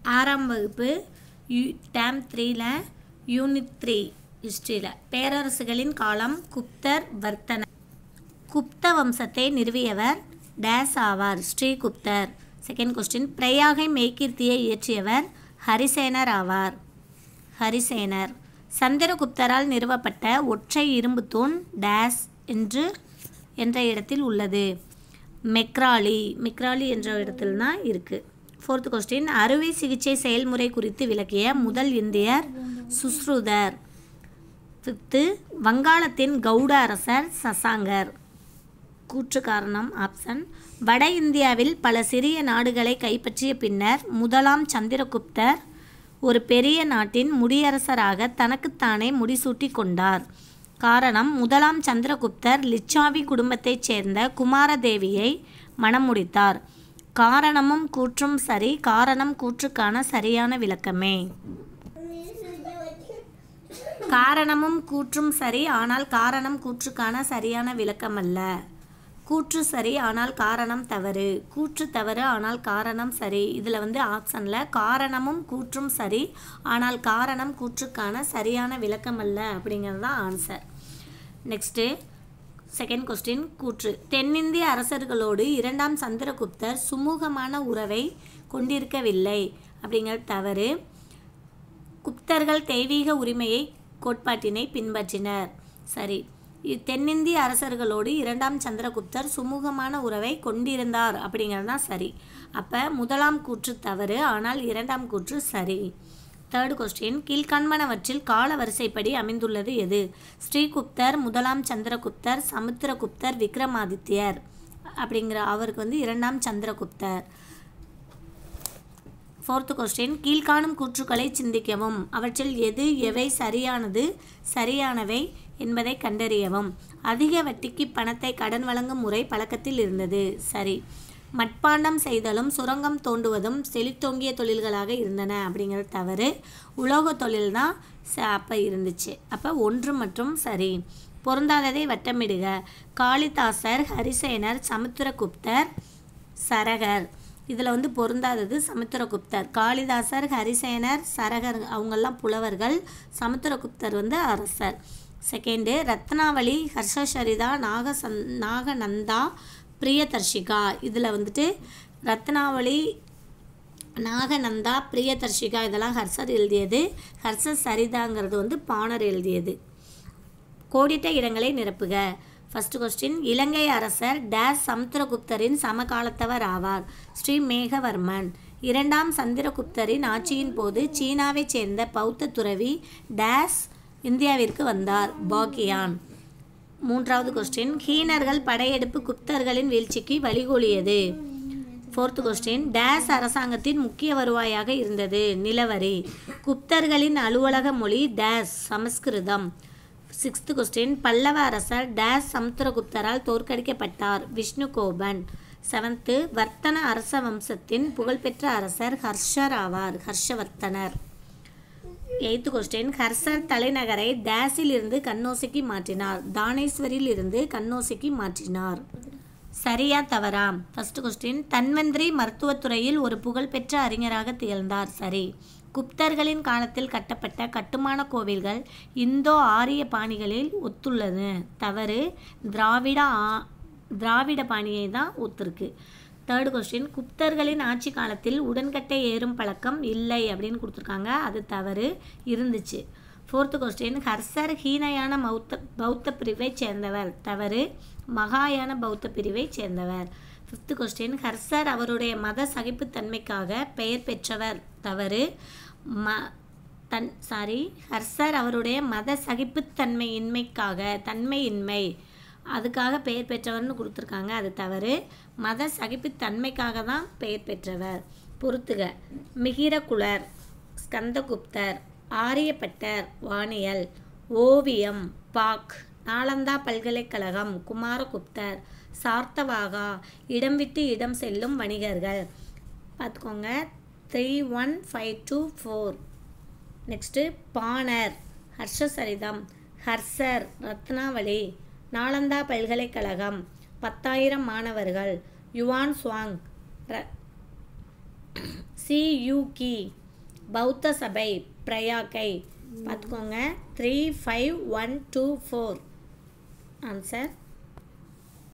ஆறாம் வகுப்பு யூ டேம் த்ரீல யூனிட் த்ரீ ஹிஸ்ட்ரியில் பேரரசுகளின் காலம் குப்தர் வர்த்தன குப்த வம்சத்தை நிறுவியவர் டேஸ் ஆவார் ஸ்ரீகுப்தர் செகண்ட் கொஸ்டின் பிரயாகை மெய்கீர்த்தியை இயற்றியவர் ஹரிசேனர் ஆவார் ஹரிசேனர் சந்திரகுப்தரால் நிறுவப்பட்ட ஒற்றை இரும்பு தூண் டேஸ் என்று என்ற இடத்தில் உள்ளது மெக்ராலி மெக்ராலி என்ற இடத்தில் தான் இருக்குது ஃபோர்த் கொஸ்டின் அறுவை சிகிச்சை செயல்முறை குறித்து விளக்கிய முதல் இந்தியர் சுஸ்ருதர் ஃபிஃப்த்து வங்காளத்தின் கவுட அரசர் சசாங்கர் கூற்று காரணம் ஆப்ஷன் வட இந்தியாவில் பல சிறிய நாடுகளை கைப்பற்றிய பின்னர் முதலாம் சந்திரகுப்தர் ஒரு பெரிய நாட்டின் முடியரசராக தனக்குத்தானே முடிசூட்டி கொண்டார் காரணம் முதலாம் சந்திரகுப்தர் லிச்சாவி குடும்பத்தைச் சேர்ந்த குமாரதேவியை மணம் முடித்தார் காரணமும் கூற்றும் சரி காரணம் கூற்றுக்கான சரியான விளக்கமே காரணமும் கூற்றும் சரி ஆனால் காரணம் கூற்றுக்கான சரியான விளக்கமல்ல கூற்று சரி ஆனால் காரணம் தவறு கூற்று தவறு ஆனால் காரணம் சரி இதில் வந்து ஆப்ஷனில் காரணமும் கூற்றும் சரி ஆனால் காரணம் கூற்றுக்கான சரியான விளக்கமல்ல அப்படிங்கிறது தான் ஆன்சர் நெக்ஸ்ட்டு செகண்ட் கொஸ்டின் கூற்று தென்னிந்திய அரசர்களோடு இரண்டாம் சந்திரகுப்தர் சுமூகமான உறவை கொண்டிருக்கவில்லை அப்படிங்கிறது தவறு குப்தர்கள் தெய்வீக உரிமையை கோட்பாட்டினை பின்பற்றினர் சரி இ- தென்னிந்திய அரசர்களோடு இரண்டாம் சந்திரகுப்தர் சுமூகமான உறவை கொண்டிருந்தார் அப்படிங்கிறது தான் சரி அப்போ முதலாம் கூற்று தவறு ஆனால் இரண்டாம் கூற்று சரி தேர்ட் கொஸ்டின் கீழ்காண்பனவற்றில் கால வரிசைப்படி அமைந்துள்ளது எது ஸ்ரீகுப்தர் முதலாம் சந்திரகுப்தர் சமுத்திரகுப்தர் விக்ரமாதித்யர் அப்படிங்கிற அவருக்கு வந்து இரண்டாம் சந்திரகுப்தர் ஃபோர்த்து கொஸ்டின் கீழ்காணும் கூற்றுக்களை சிந்திக்கவும் அவற்றில் எது எவை சரியானது சரியானவை என்பதை கண்டறியவும் அதிக வட்டிக்கு பணத்தை கடன் வழங்கும் முறை பழக்கத்தில் இருந்தது சரி மட்பாண்டம் செய்தலும் சுரங்கம் தோண்டுவதும் செழித்தோங்கிய தொழில்களாக இருந்தன அப்படிங்கிறது தவறு உலோக தொழில் தான் அப்போ இருந்துச்சு அப்போ ஒன்று மற்றும் சரி பொருந்தாததை வட்டமிடுக காளிதாசர் ஹரிசேனர் சமுத்திரகுப்தர் சரகர் இதில் வந்து பொருந்தாதது சமுத்திரகுப்தர் காளிதாசர் ஹரிசேனர் சரகர் அவங்கெல்லாம் புலவர்கள் சமுத்திரகுப்தர் வந்து அரசர் செகண்டு ரத்னாவளி ஹர்ஷசரிதா நாகசந் நாகநந்தா பிரியதர்ஷிகா இதில் வந்துட்டு ரத்னாவளி நாகநந்தா பிரியதர்ஷிகா இதெல்லாம் ஹர்ஷர் எழுதியது ஹர்ஷ சரிதாங்கிறது வந்து பாணர் எழுதியது கோடிட்ட இடங்களை நிரப்புக ஃபர்ஸ்ட் கொஸ்டின் இலங்கை அரசர் டேஸ் சமுத்திரகுப்தரின் சமகாலத்தவர் ஆவார் ஸ்ரீ மேகவர்மன் இரண்டாம் சந்திரகுப்தரின் ஆட்சியின் போது சீனாவைச் சேர்ந்த பௌத்த துறவி டேஸ் இந்தியாவிற்கு வந்தார் பாக்கியான் மூன்றாவது கொஸ்டின் ஹீனர்கள் படையெடுப்பு குப்தர்களின் வீழ்ச்சிக்கு வழிகோலியது ஃபோர்த் கொஸ்டின் டேஸ் அரசாங்கத்தின் முக்கிய வருவாயாக இருந்தது நிலவரி குப்தர்களின் அலுவலக மொழி டேஸ் சமஸ்கிருதம் சிக்ஸ்த் கொஸ்டின் பல்லவ அரசர் டேஸ் சமுத்திரகுப்தரால் தோற்கடிக்கப்பட்டார் விஷ்ணுகோபன் செவன்த்து வர்த்தன அரச வம்சத்தின் புகழ்பெற்ற அரசர் ஹர்ஷர் ஆவார் ஹர்ஷவர்த்தனர் எய்த்து கொஸ்டின் ஹர்ஷர் தலைநகரை டேஸில் இருந்து கண்ணோசிக்கு மாற்றினார் தானேஸ்வரில் இருந்து கண்ணோசிக்கு மாற்றினார் சரியா தவறா ஃபர்ஸ்ட் கொஸ்டின் தன்வந்திரி மருத்துவத்துறையில் ஒரு புகழ்பெற்ற அறிஞராக திகழ்ந்தார் சரி குப்தர்களின் காலத்தில் கட்டப்பட்ட கட்டுமான கோவில்கள் இந்தோ ஆரிய பாணிகளில் ஒத்துள்ளது தவறு திராவிட ஆ- திராவிட பாணியை தான் ஒத்துருக்கு தேர்ட் கொஸ்டின் குப்தர்களின் ஆட்சி காலத்தில் உடன்கட்டை ஏறும் பழக்கம் இல்லை அப்படின்னு கொடுத்துருக்காங்க அது தவறு இருந்துச்சு ஃபோர்த்து கொஸ்டின் ஹர்ஷர் ஹீனயான மௌத்த பௌத்த பிரிவைச் சேர்ந்தவர் தவறு மகாயான பௌத்த பிரிவைச் சேர்ந்தவர் ஃபிஃப்த்து கொஸ்டின் ஹர்ஷர் அவருடைய மத சகிப்புத்தன்மைக்காக பெயர் பெற்றவர் தவறு ம தன் சாரி ஹர்ஷர் அவருடைய மத சகிப்புத்தன்மையின்மைக்காக தன்மையின்மை அதுக்காக பெயர் பெற்றவர்னு கொடுத்துருக்காங்க அது தவறு மத சகிப்புத்தன்மைக்காக தான் பெயர் பெற்றவர் பொறுத்துக மிகிரகுலர் ஸ்கந்தகுப்தர் ஆரியப்பட்டர் வானியல் ஓவியம் பாக் நாலந்தா பல்கலைக்கழகம் குமாரகுப்தர் சார்த்தவாகா இடம் விட்டு இடம் செல்லும் வணிகர்கள் பார்த்துக்கோங்க three one five two four next பாணர் ஹர்ஷசரிதம் ஹர்ஷர் ரத்னாவளி நாலந்தா பல்கலைக்கழகம் பத்தாயிரம் மாணவர்கள் யுவான் சுவாங் ர சியூகி பௌத்த சபை பிரயாக்கை பார்த்துக்கோங்க three five one two four answer